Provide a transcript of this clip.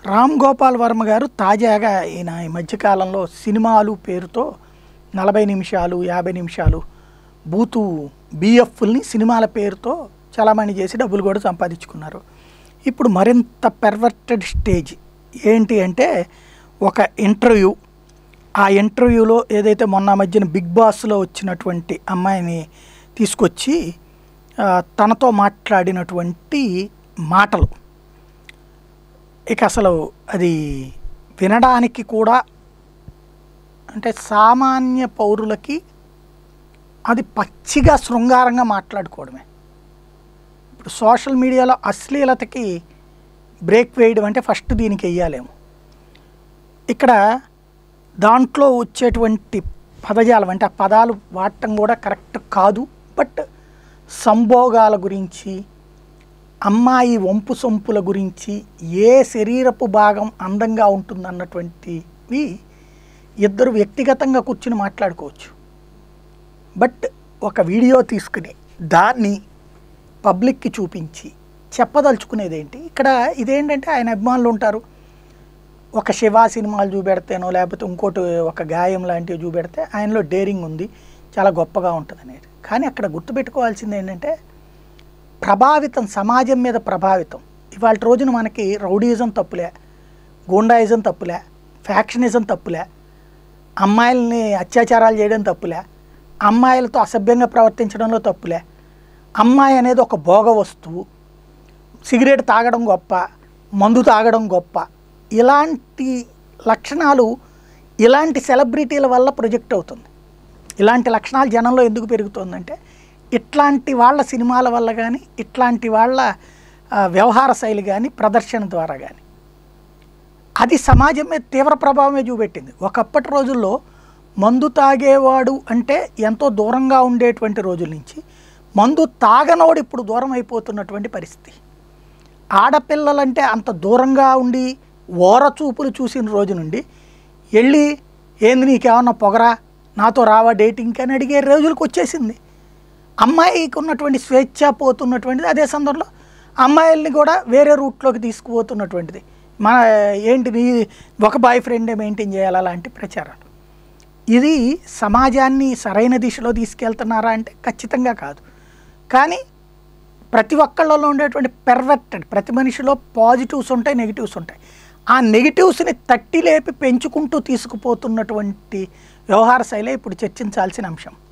రామ్ గోపాల్ వర్మ గారు తాజాగా ఈయన ఈ మధ్యకాలంలో సినిమాలు పేరుతో నలభై నిమిషాలు యాభై నిమిషాలు బూతు బిఎఫ్ని సినిమాల పేరుతో చలామణి చేసి డబ్బులు కూడా సంపాదించుకున్నారు ఇప్పుడు మరింత పెర్వర్టెడ్ స్టేజ్ ఏంటి అంటే ఒక ఇంటర్వ్యూ ఆ ఇంటర్వ్యూలో ఏదైతే మొన్న మధ్యన బిగ్ బాస్లో వచ్చినటువంటి అమ్మాయిని తీసుకొచ్చి ఆ, తనతో మాట్లాడినటువంటి మాటలు ఇక అసలు అది వినడానికి కూడా అంటే సామాన్య పౌరులకి అది పచ్చిగా శృంగారంగా మాట్లాడుకోవడమే ఇప్పుడు సోషల్ మీడియాలో అశ్లీలతకి బ్రేక్ వేయడం అంటే ఫస్ట్ దీనికి వెయ్యాలేమో ఇక్కడ దాంట్లో వచ్చేటువంటి పదజాలం అంటే ఆ పదాలు వాడటం కూడా కరెక్ట్ కాదు బట్ సంభోగాల గురించి అమ్మాయి వంపు సొంపుల గురించి ఏ శరీరపు భాగం అందంగా ఉంటుందన్నటువంటివి ఇద్దరు వ్యక్తిగతంగా కూర్చుని మాట్లాడుకోవచ్చు బట్ ఒక వీడియో తీసుకుని దాన్ని పబ్లిక్కి చూపించి చెప్పదలుచుకునేది ఏంటి ఇక్కడ ఇదేంటంటే ఆయన అభిమానులు ఉంటారు ఒక శివ సినిమాలు చూపెడితేనో లేకపోతే ఇంకోటి ఒక గాయం లాంటివి చూపెడితే ఆయనలో డేరింగ్ ఉంది చాలా గొప్పగా ఉంటుంది అనేది కానీ అక్కడ గుర్తుపెట్టుకోవాల్సింది ఏంటంటే ప్రభావితం సమాజం మీద ప్రభావితం ఇవాళ రోజున మనకి రౌడీయిజం తప్పులే గూండాయిజం తప్పులే ఫ్యాక్షనిజం తప్పులే అమ్మాయిల్ని అత్యాచారాలు చేయడం తప్పులే అమ్మాయిలతో అసభ్యంగా ప్రవర్తించడంలో తప్పులే అమ్మాయి అనేది ఒక భోగ వస్తువు సిగరెట్ తాగడం గొప్ప మందు తాగడం గొప్ప ఇలాంటి లక్షణాలు ఇలాంటి సెలబ్రిటీల వల్ల ప్రొజెక్ట్ అవుతుంది ఇలాంటి లక్షణాలు జనంలో ఎందుకు పెరుగుతుందంటే ఇట్లాంటి వాళ్ళ సినిమాల వల్ల కానీ ఇట్లాంటి వాళ్ళ ఆ, వ్యవహార శైలి కానీ ప్రదర్శన ద్వారా కానీ అది సమాజం మీద తీవ్ర ప్రభావమే చూపెట్టింది ఒకప్పటి రోజుల్లో మందు తాగేవాడు అంటే ఎంతో దూరంగా ఉండేటువంటి రోజుల నుంచి మందు తాగనోడు ఇప్పుడు దూరం అయిపోతున్నటువంటి పరిస్థితి ఆడపిల్లలంటే అంత దూరంగా ఉండి ఓర చూపులు చూసిన రోజు నుండి వెళ్ళి ఏంది నీకేమన్నా పొగరా నాతో రావా డేటింగ్కి అని అడిగే రోజులకు వచ్చేసింది అమ్మాయికి ఉన్నటువంటి స్వేచ్ఛ పోతున్నటువంటిది అదే సందర్భంలో అమ్మాయిల్ని కూడా వేరే రూట్లోకి తీసుకుపోతున్నటువంటిది మన ఏంటి నీ ఒక బాయ్ ఫ్రెండే మెయింటైన్ చేయాలి అలాంటి ప్రచారాలు ఇది సమాజాన్ని సరైన దిశలో తీసుకెళ్తున్నారా అంటే ఖచ్చితంగా కాదు కానీ ప్రతి ఒక్కళ్ళలో ఉండేటువంటి పెర్వెక్టెడ్ ప్రతి మనిషిలో పాజిటివ్స్ ఉంటాయి నెగిటివ్స్ ఉంటాయి ఆ నెగిటివ్స్ని తట్టి లేపి పెంచుకుంటూ తీసుకుపోతున్నటువంటి వ్యవహార శైలి ఇప్పుడు చర్చించాల్సిన అంశం